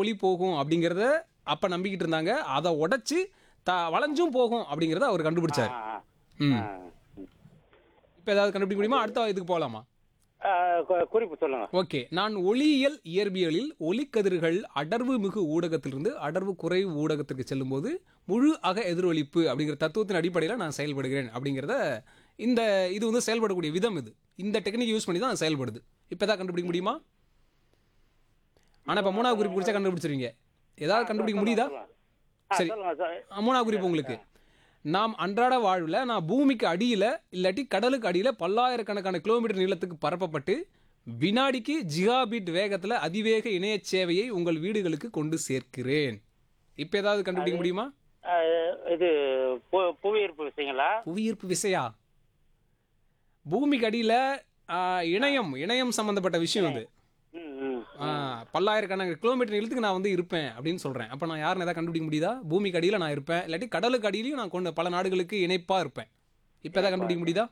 ஒளி போகும் அப்படிங்கிறத அப்ப நம்பிக்கிட்டு இருந்தாங்க அதை உடைச்சு த வளைஞ்சும் போகும் அப்படிங்கிறத அவர் கண்டுபிடிச்சார் ஆ, ஆ. ம் ஆ. இப்போ ஏதாவது கண்டுபிடிக்க முடியுமா அடுத்த இதுக்கு போகலாமா ஆ, கு- குறிப்பு சொல்லுங்க ஓகே நான் ஒளியியல் இயற்பியலில் ஒளிக்கதிர்கள் அடர்வு மிகு ஊடகத்திலிருந்து அடர்வு குறைவு ஊடகத்திற்கு செல்லும்போது முழு அக எதிரொலிப்பு அப்படிங்கிற தத்துவத்தின் அடிப்படையில் நான் செயல்படுகிறேன் அப்படிங்கிறத இந்த இது வந்து செயல்படக்கூடிய விதம் இது இந்த டெக்னிக் யூஸ் பண்ணி தான் செயல்படுது இப்போ தான் கண்டுபிடிக்க முடியுமா ஆனால் இப்போ மூணாவது குறிப்பு குறிச்சா கண்டுபிடிச்சிருவீங்க ஏதாவது கண்டுபிடிக்க முடியுதா ஆ, சரி. சொல்லுங்க சார் ஆ, மூணாவது குறிப்பு உங்களுக்கு நாம் அன்றாட வாழ்வில் நான் பூமிக்கு அடியில் இல்லாட்டி கடலுக்கு அடியில் பல்லாயிரக்கணக்கான கிலோமீட்டர் நீளத்துக்கு பரப்பப்பட்டு வினாடிக்கு ஜிகாபிட் வேகத்தில் அதிவேக இணைய சேவையை உங்கள் வீடுகளுக்கு கொண்டு சேர்க்கிறேன் இப்போ ஏதாவது கண்டுபிடிக்க முடியுமா ஆ, இது பு- புவியீர்ப்பு விஷயங்களா புவியீர்ப்பு விசையா பூமிக்கு அடியில் இணையம் இணையம் சம்பந்தப்பட்ட விஷயம் அது ம், ம். ஆ, பல்லாயிரக்கணக்கான கிலோமீட்டர் நீளத்துக்கு நான் வந்து இருப்பேன் அப்படின்னு சொல்கிறேன் அப்போ நான் யாருன்னு எதாவது கண்டுபிடிக்க முடியுதா பூமிக்கு அடியில் நான் இருப்பேன் இல்லாட்டி கடலுக்கு அடியிலையும் நான் கொண்டு பல நாடுகளுக்கு இணைப்பாக இருப்பேன் இப்போ எதாவது கண்டுபிடிக்க முடியுதா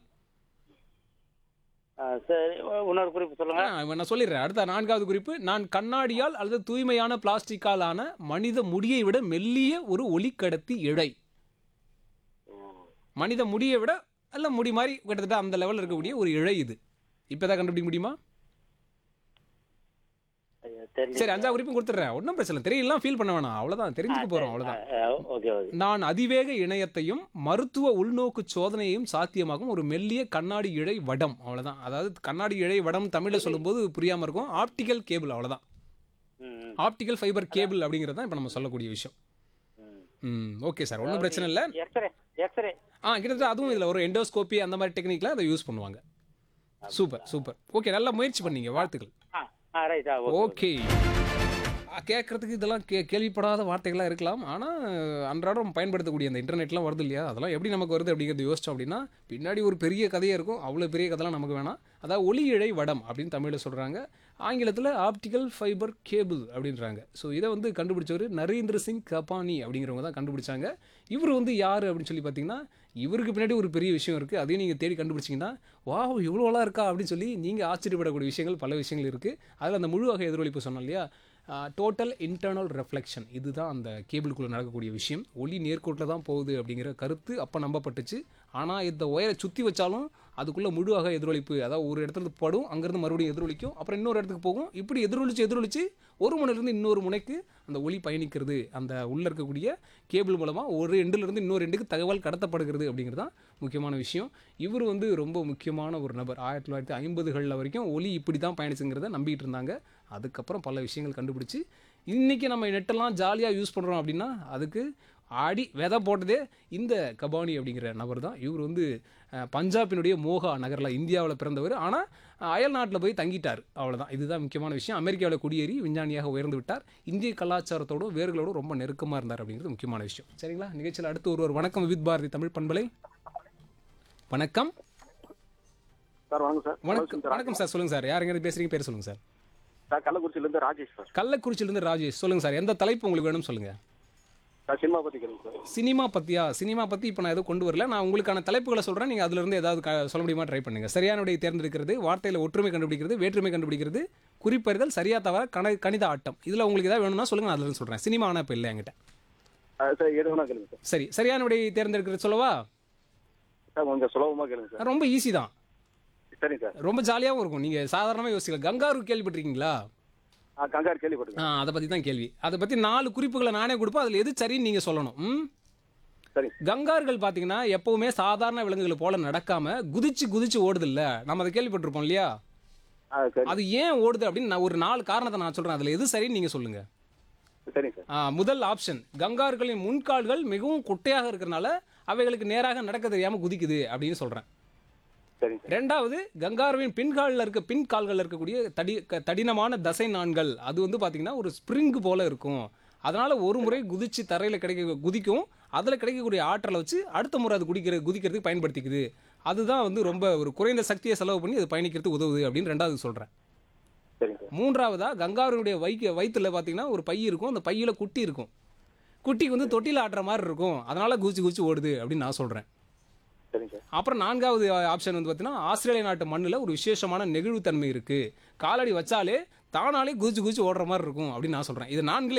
ஆ, சரி இன்னொரு குறிப்பு சொல்லுங்க ஆ, இப்ப நான் சொல்லிடுறேன் அடுத்த நான்காவது குறிப்பு நான் கண்ணாடியால் அல்லது தூய்மையான பிளாஸ்டிக்கால் ஆன மனித முடியை விட மெல்லிய ஒரு ஒளிக்கடத்தி இழை மனித முடியை விட அல்ல முடி மாதிரி கிட்டத்தட்ட அந்த லெவலில் இருக்கக்கூடிய ஒரு இழை இது இப்போ எதாவது கண்டுபிடிக்க முடியுமா ஐயா, தெரியல சரி அஞ்சாவது குறிப்பும் கொடுத்துட்றேன் ஒன்றும் பிரச்சனை இல்லை தெரியலாம் ஃபீல் பண்ண வேணாம் அவ்வளோதான் தெரிஞ்சுக்க போகிறோம் அவ்வளோதான் ஆ, ஓகே ஓகே நான் அதிவேக இணையத்தையும் மருத்துவ உள்நோக்கு சோதனையையும் சாத்தியமாகும் ஒரு மெல்லிய கண்ணாடி இழை வடம் அவ்வளவுதான் அதாவது கண்ணாடி இழை வடம் தமிழில் சொல்லும்போது புரியாம இருக்கும் ஆப்டிக்கல் கேபிள் அவ்வளவுதான் ம், ம், ஆப்டிக்கல் ஃபைபர் கேபிள் அப்படிங்கிறது தான் இப்போ நம்ம சொல்லக்கூடிய விஷயம் ம். ம் ஓகே சார் ஒன்றும் பிரச்சனை இல்லை எக்ஸ்ரே எக்ஸ்ரே ஆ கிட்டத்தட்ட அதுவும் இதில் ஒரு எண்டோஸ்கோப்பி அந்த மாதிரி டெக்னிக்கில் அதை யூஸ் பண்ணுவாங்க சூப்பர் சூப்பர் ஓகே நல்லா முயற்சி பண்ணீங்க வாழ்த்துக்கள் ஆ ஆ ரைட் ஆ ஓகே ஓகே கேட்குறதுக்கு இதெல்லாம் கே கேள்விப்படாத வார்த்தைகளாக இருக்கலாம் ஆனால் அன்றாடம் பயன்படுத்தக்கூடிய அந்த இன்டர்நெட்லாம் வருது இல்லையா அதெல்லாம் எப்படி நமக்கு வருது அப்படிங்கிறது யோசிச்சோம் அப்படின்னா பின்னாடி ஒரு பெரிய கதையே இருக்கும் அவ்வளோ பெரிய கதைலாம் நமக்கு வேணாம் அதாவது ஒளி இழை வடம் அப்படின்னு தமிழில் சொல்கிறாங்க ஆங்கிலத்தில் ஆப்டிக்கல் ஃபைபர் கேபிள் அப்படின்றாங்க ஸோ இதை வந்து கண்டுபிடிச்சவர் நரேந்திர சிங் கபானி அப்படிங்கிறவங்க தான் கண்டுபிடிச்சாங்க இவர் வந்து யார் அப்படின்னு சொல்லி பார்த்தீங்கன்னா இவருக்கு பின்னாடி ஒரு பெரிய விஷயம் இருக்குது அதையும் நீங்கள் தேடி கண்டுபிடிச்சிங்கன்னா வாவ் இவ்வளோலாம் இருக்கா அப்படின்னு சொல்லி நீங்கள் ஆச்சரியப்படக்கூடிய விஷயங்கள் பல விஷயங்கள் இருக்குது அதில் அந்த முழு வகை எதிரொலிப்பு சொன்னோம் இல்லையா டோட்டல் இன்டர்னல் ரெஃப்ளெக்ஷன் இதுதான் அந்த கேபிளுக்குள்ளே நடக்கக்கூடிய விஷயம் ஒளி நேர்கோட்டில் தான் போகுது அப்படிங்கிற கருத்து அப்போ நம்பப்பட்டுச்சு ஆனால் இந்த ஒயரை சுற்றி வச்சாலும் அதுக்குள்ளே முழுவாக எதிரொலிப்பு அதாவது ஒரு இடத்துல இருந்து படும் அங்கேருந்து மறுபடியும் எதிரொலிக்கும் அப்புறம் இன்னொரு இடத்துக்கு போகும் இப்படி எதிரொலிச்சு எதிரொலிச்சு ஒரு முனையிலிருந்து இன்னொரு முனைக்கு அந்த ஒளி பயணிக்கிறது அந்த உள்ளே இருக்கக்கூடிய கேபிள் மூலமாக ஒரு எண்டிலிருந்து இன்னொரு எண்டுக்கு தகவல் கடத்தப்படுகிறது அப்படிங்கிறது தான் முக்கியமான விஷயம் இவர் வந்து ரொம்ப முக்கியமான ஒரு நபர் ஆயிரத்தி தொள்ளாயிரத்தி ஐம்பதுகளில் வரைக்கும் ஒளி இப்படி தான் பயணிச்சுங்கிறத நம்பிட்டு இருந்தாங்க அதுக்கப்புறம் பல விஷயங்கள் கண்டுபிடிச்சு இன்றைக்கி நம்ம நெட்டெல்லாம் ஜாலியாக யூஸ் பண்ணுறோம் அப்படின்னா அதுக்கு ஆடி விதை போட்டதே இந்த கபானி அப்படிங்கிற நபர் தான் இவர் வந்து அஹ், பஞ்சாபினுடைய மோகா நகரில் இந்தியாவில் பிறந்தவர் ஆனால் அயல் நாட்டில் போய் தங்கிட்டார் அவ்வளவுதான் இதுதான் முக்கியமான விஷயம் அமெரிக்காவில் குடியேறி விஞ்ஞானியாக உயர்ந்து விட்டார் இந்திய கலாச்சாரத்தோடும் வேர்களோடும் ரொம்ப நெருக்கமாக இருந்தார் அப்படிங்கிறது முக்கியமான விஷயம் சரிங்களா நிகழ்ச்சியில் அடுத்து ஒருவர் வணக்கம் வித் பாரதி தமிழ் பண்பலை வணக்கம் சார் வணக்கம் சார் வணக்கம் வணக்கம் சார் சொல்லுங்கள் சார் யாருங்க பேசுகிறீங்க பேர் சொல்லுங்கள் சார் சார் கள்ளக்குறிச்சியிலேருந்து ராஜேஷ் சார் கள்ளக்குறிச்சியிலேருந்து ராஜேஷ் சொல்லுங்கள் சார் எந்த தலைப்பு உங்களுக்கு வேணும் சொல்லுங்கள் சார் சினிமா பற்றி கேளுங்க சார் சினிமா பற்றியா சினிமா பற்றி இப்போ நான் எதுவும் கொண்டு வரல நான் உங்களுக்கான தலைப்புகளை சொல்கிறேன் நீங்கள் அதுலேருந்து ஏதாவது க- சொல்ல முடியுமா ட்ரை பண்ணுங்க சரியான விடையை தேர்ந்தெடுக்கிறது வார்த்தையில் ஒற்றுமை கண்டுபிடிக்கிறது வேற்றுமை கண்டுபிடிக்கிறது குறிப்பறிதல் சரியா தவிர கண கணித ஆட்டம் இதில் உங்களுக்கு ஏதாவது வேணும்னா சொல்லுங்க நான் அதில் சொல்கிறேன் சினிமா ஆனால் இப்போ இல்லை என்கிட்ட ஆ, சார் எது வேணா கேளுங்க சார் சரி சரியான விடையை தேர்ந்தெடுக்கிறது சொல்லவா சார் கொஞ்சம் சுலபமாக கேளுங்க சார் ரொம்ப ஈஸி தான் சரிங்க சார் ரொம்ப ஜாலியாகவும் இருக்கும் நீங்கள் சாதாரணமாக யோசிக்கலாம் கங்காரு கேள்விப்பட்டிருக்கீங்களா ஆ கங்கார் கேள்விப்பட்டுங்க ஆ அதை பற்றி தான் கேள்வி அதை பற்றி நாலு குறிப்புகளை நானே கொடுப்பேன் அதில் எது சரின்னு நீங்கள் சொல்லணும் ம் சரிங்க கங்கார்கள் பார்த்தீங்கன்னா எப்பவுமே சாதாரண விலங்குகளை போல நடக்காம குதிச்சு குதிச்சு ஓடுது இல்ல நம்ம அதை கேள்விப்பட்டிருப்போம் இல்லையா ஆ சரி அது ஏன் ஓடுது அப்படின்னு நான் ஒரு நாலு காரணத்தை நான் சொல்றேன் அதுல எது சரின்னு நீங்க சொல்லுங்க சரிங்க சார் ஆ, முதல் ஆப்ஷன் கங்கார்களின் முன்கால்கள் மிகவும் குட்டையாக இருக்கிறனால அவைகளுக்கு நேராக நடக்க தெரியாம குதிக்குது அப்படின்னு சொல்றேன் சரிங்க சார் ரெண்டாவது கங்காருவின் பின்காலில் இருக்க பின் கால்கள் இருக்கக்கூடிய தடி க- தடினமான தசை நாண்கள் அது வந்து பார்த்தீங்கன்னா ஒரு ஸ்ப்ரிங் போல இருக்கும் அதனால ஒரு முறை குதிச்சு தரையில் கிடைக்க குதிக்கும் அதில் கிடைக்கக்கூடிய ஆற்றலை வச்சு அடுத்த முறை அது குடிக்கிற குதிக்கிறதுக்கு பயன்படுத்திக்குது அதுதான் வந்து ரொம்ப ஒரு குறைந்த சக்தியை செலவு பண்ணி அது பயணிக்கிறதுக்கு உதவுது அப்படின்னு ரெண்டாவது சொல்கிறேன் சரிங்க சார் மூன்றாவதா கங்காருடைய வைக்க வயிற்றுல பார்த்தீங்கன்னா ஒரு பை இருக்கும் அந்த பையில குட்டி இருக்கும் குட்டிக்கு வந்து தொட்டியில் ஆட்டுற மாதிரி இருக்கும் அதனால குதிச்சு குதிச்சு ஓடுது அப்படின்னு நான் சொல்கிறேன் சரிங்க சார் அப்புறம் நான்காவது ஆப்ஷன் வந்து பார்த்தீங்கன்னா ஆஸ்திரேலிய நாட்டு மண்ணில் ஒரு விசேஷமான நெகிழ்வுத்தன்மை இருக்குது காலடி வச்சாலே தானாலே குதிச்சு குதிச்சு ஓடுற மாதிரி இருக்கும் அப்படின்னு நான் சொல்கிறேன் இது நான்கில்